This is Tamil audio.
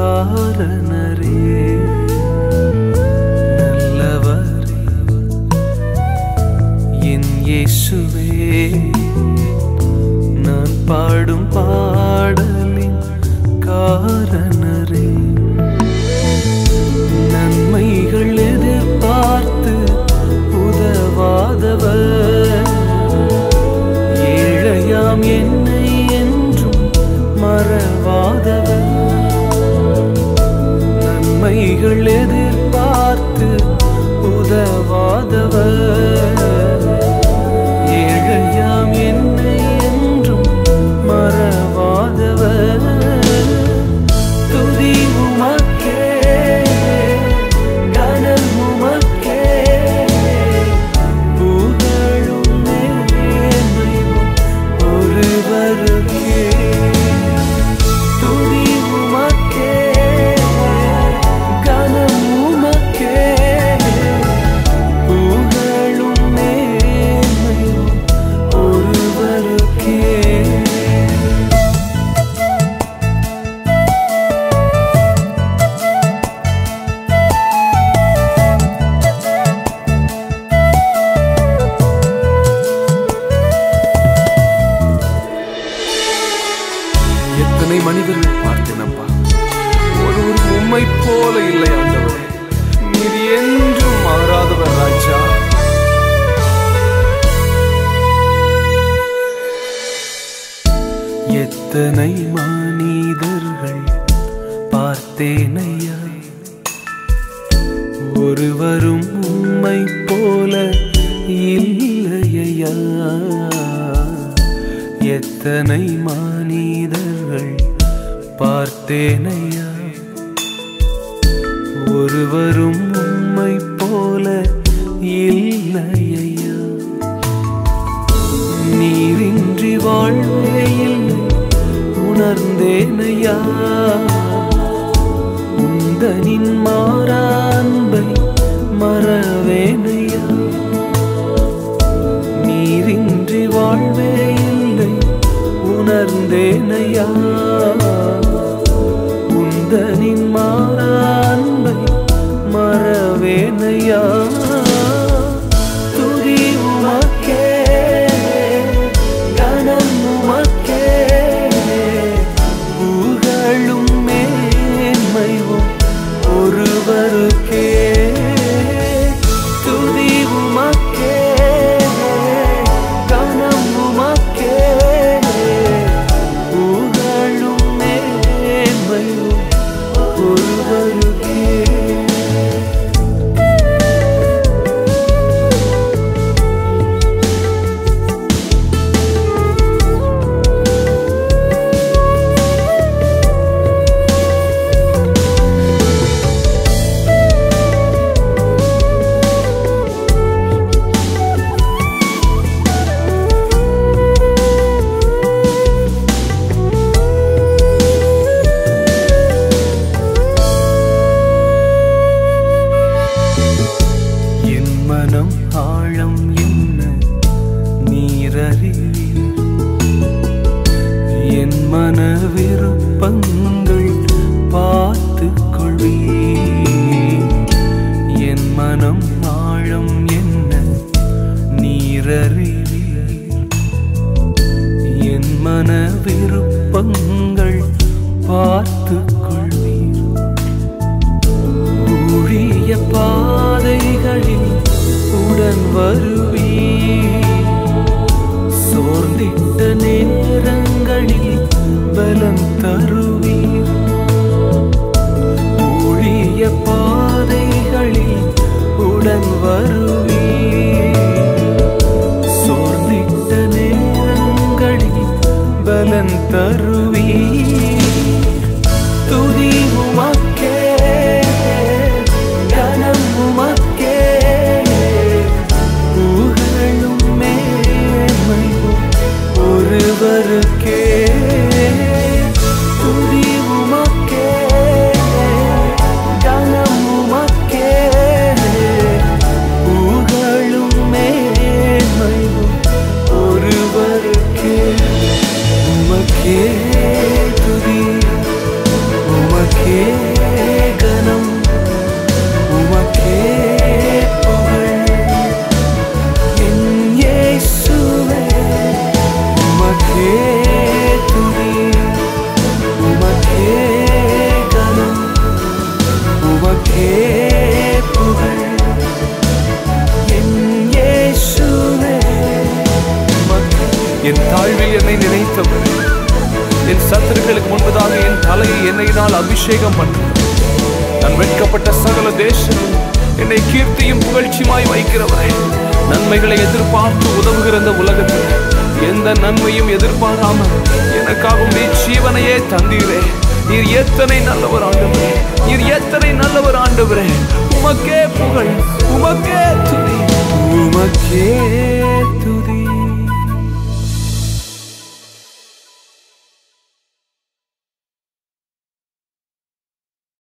காரணரே நல்லவரே என் இயேசுவே நான் பாடும் பாடலின் காரணரே நன்மைகள் எதிர்பார்த்து உதவாதவர் ஏழையாம் என்னை என்றும் மறவாதவர் நன்மைகள் எதிர்பார்த்து உதவாதவர் ஏழையாம் என்னை என்றும் மறவாதவர் துதி உமக்கே கனம் உமக்கே புகழும் மேன்மையும் ஒருவருக்கே துதி உமக்கே கனம் உமக்கே புகழும் மேன்மையும் ஒருவருக்கே எத்தனை மனிதர்கள் பார்த்தேன் அப்பா ஒருவர் உம்மை போல இல்லை ஆண்டவரே நீர் என்றும் மாறாதவர் ராஜா எத்தனை மனிதர்கள் பார்த்தேனையா ஒருவரும் உம்மை போல இல்லையா எத்தனை மனிதர்கள் பார்த்தேனையா ஒருவரும் உம்மை போல இல்லையா நீரின்றி வாழ்வே இல்லை உணர்ந்தேனையா உந்தனின் மாறான்பை மறவேனையா நீரின்றி வாழ்வே இல்லை உணர்ந்தேனையா உந்தனின் மாறான்பை மறவேனையா துதி உமக்கே கனம் உமக்கே புகழும் மேன்மையும் ஒருவருக்கே துதி உமக்கே கனம் உமக்கே புகழும் மேன்மையும் ஒருவருக்கே என் மனம் ஆழம் என்ன நீரறிவீர் என் மன விருப்பங்கள் பார்த்து கொள்வீர் என் மனம் ஆழம் என்ன நீரறிவீர் என் மன விருப்பங்கள் பார்த்து கொள்வீர் ஊழிய பாதைகளில் உடன் வருவீ சோர்ந்திட்ட நேரங்களில் பலம் தருவீர் ஊழிய பாதைகளில் உடன் வருவீர் சோர்ந்திட்ட நேரங்களில் பலன் தருவீர் துதி உமக்கே கனம் உமக்கே புகழும் மேன்மையும் ஒருவருக்கே துதி உமக்கே கனம் உமக்கே என்னை நினைத்தவர் என் சத்துருக்களுக்கு முன்பதாக என் தலையை எண்ணெயினால் அபிஷேகம் பண்ண நான் வெட்கப்பட்ட சகல தேசம் என்னை கீர்த்தியும் புகழ்ச்சியுமாய் வைக்கிறவரே நன்மைகளை எதிர்பார்த்து உதவுகிற இந்த உலகத்தில் எந்த நன்மையும் எதிர்பாராமல் எனக்காகவும் நீ ஜீவனையே தந்தீரே நீர் எத்தனை நல்லவர் ஆண்டவரே நீர் எத்தனை நல்லவர் ஆண்டவரே உமக்கே புகழ் உமக்கே துதி உமக்கே துதி